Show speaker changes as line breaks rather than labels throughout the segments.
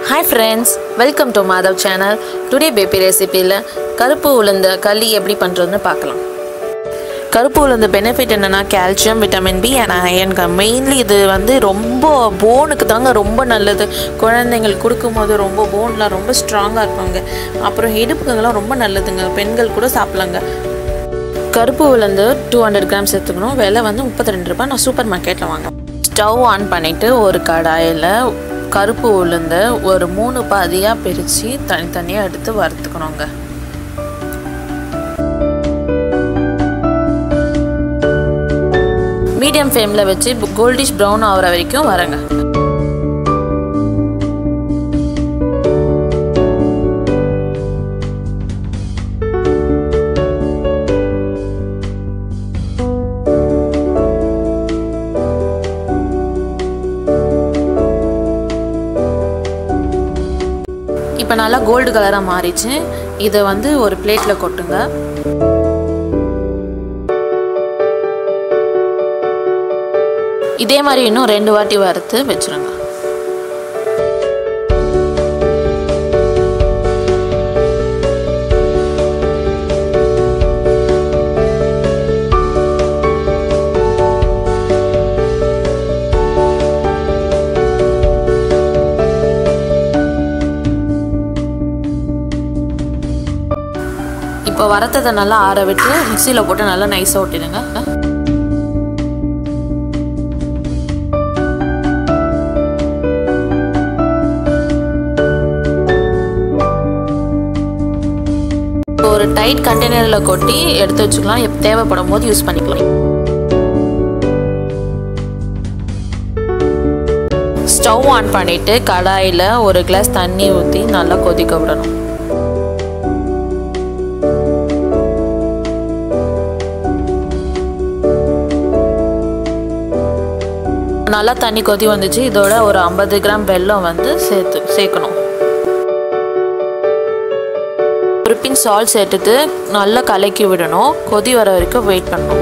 hi friends welcome to Madhav channel today baby ரெசிபியில் கருப்பு உளுந்த களி எப்படி பண்ணுறதுன்னு பார்க்கலாம் கருப்பு உளுந்த பெனிஃபிட் என்னென்னா calcium vitamin B and iron mainly இது வந்து ரொம்ப போனுக்கு தாங்க ரொம்ப நல்லது குழந்தைங்களுக்கு கொடுக்கும்போது ரொம்ப போன்லாம் ரொம்ப ஸ்ட்ராங்காக இருப்பாங்க அப்புறம் இடுப்புக்கெல்லாம் ரொம்ப நல்லதுங்க பெண்கள் கூட சாப்பிட்லாங்க கருப்பு உளுந்து டூ ஹண்ட்ரட் கிராம்ஸ் எடுத்துக்கணும் விலை வந்து முப்பத்தி ரெண்டு ரூபாய் நான் சூப்பர் மார்க்கெட்டில் வாங்கினேன் ஸ்டவ் ஆன் பண்ணிவிட்டு ஒரு கடாயில் கருப்பு உளுந்து ஒரு மூணு பாதியாக பிரித்து தனித்தனியாக எடுத்து வறுத்துக்கணுங்க மீடியம் ஃப்ளேமில் வச்சு கோல்டிஷ் ப்ரௌன் ஆகிற வரைக்கும் வரங்க இப்போ நல்லா கோல்டு கலராக மாறிச்சு இதை வந்து ஒரு பிளேட்டில் கொட்டுங்க இதே மாதிரி இன்னும் ரெண்டு வாட்டி வறுத்து வச்சுருங்க இப்போ வரத்ததை நல்லா ஆற விட்டு மிக்சியில் போட்டு நல்லா நைஸாக ஒட்டிடுங்க ஒரு டைட் கண்டெய்னரில் கொட்டி எடுத்து வச்சுக்கலாம் எப்போ தேவைப்படும் போது யூஸ் பண்ணிக்கலாம் ஸ்டவ் ஆன் பண்ணிவிட்டு கடாயில் ஒரு கிளாஸ் தண்ணி ஊற்றி நல்லா கொதிக்க விடணும் நல்லா தண்ணி கொதி வந்துச்சு இதோட ஒரு ஐம்பது கிராம் வெல்லம் வந்து சேர்த்து சேர்க்கணும் ஒரு பின் சால்ட் சேர்த்துட்டு நல்லா கலக்கி விடணும் கொதி வர வரைக்கும் வெயிட் பண்ணணும்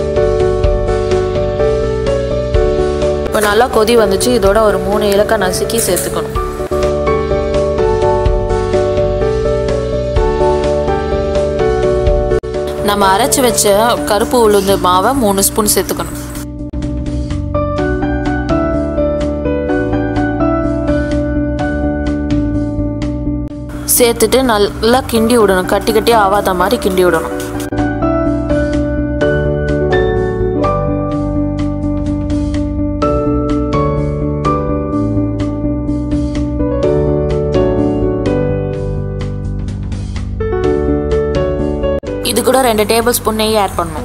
இப்போ நல்லா கொதி வந்துச்சு இதோட ஒரு மூணு இலக்காய் நசுக்கி சேர்த்துக்கணும் நம்ம அரைச்சி வச்ச கருப்பு உளுந்து மாவை மூணு ஸ்பூன் சேர்த்துக்கணும் சேர்த்துட்டு நல்லா கிண்டி விடணும் கட்டி கட்டி ஆவாத மாதிரி கிண்டி விடணும் இது கூட ரெண்டு டேபிள் ஸ்பூன் நெய் ஆட் பண்ணணும்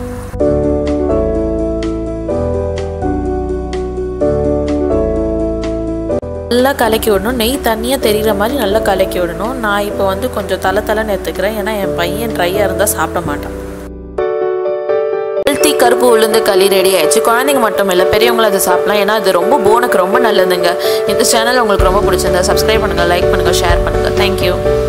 நல்லா கலக்கி விடணும் நெய் தண்ணியாக தெரிகிற மாதிரி நல்லா கலக்கி விடணும் நான் இப்போ வந்து கொஞ்சம் தலை தலைன்னு எடுத்துக்கிறேன் ஏன்னா என் பையன் ட்ரையாக இருந்தால் சாப்பிட மாட்டான் ஹெல்த்தி கருப்பு உளுந்து களி ரெடி ஆயிடுச்சு குழந்தைங்க மட்டும் இல்லை பெரியவங்களும் அதை சாப்பிடலாம் ஏன்னா அது ரொம்ப போனுக்கு ரொம்ப நல்லதுங்க இந்த சேனல் உங்களுக்கு ரொம்ப பிடிச்சிருந்தா சப்ஸ்கிரைப் பண்ணுங்கள் லைக் பண்ணுங்கள் ஷேர் பண்ணுங்கள் தேங்க்யூ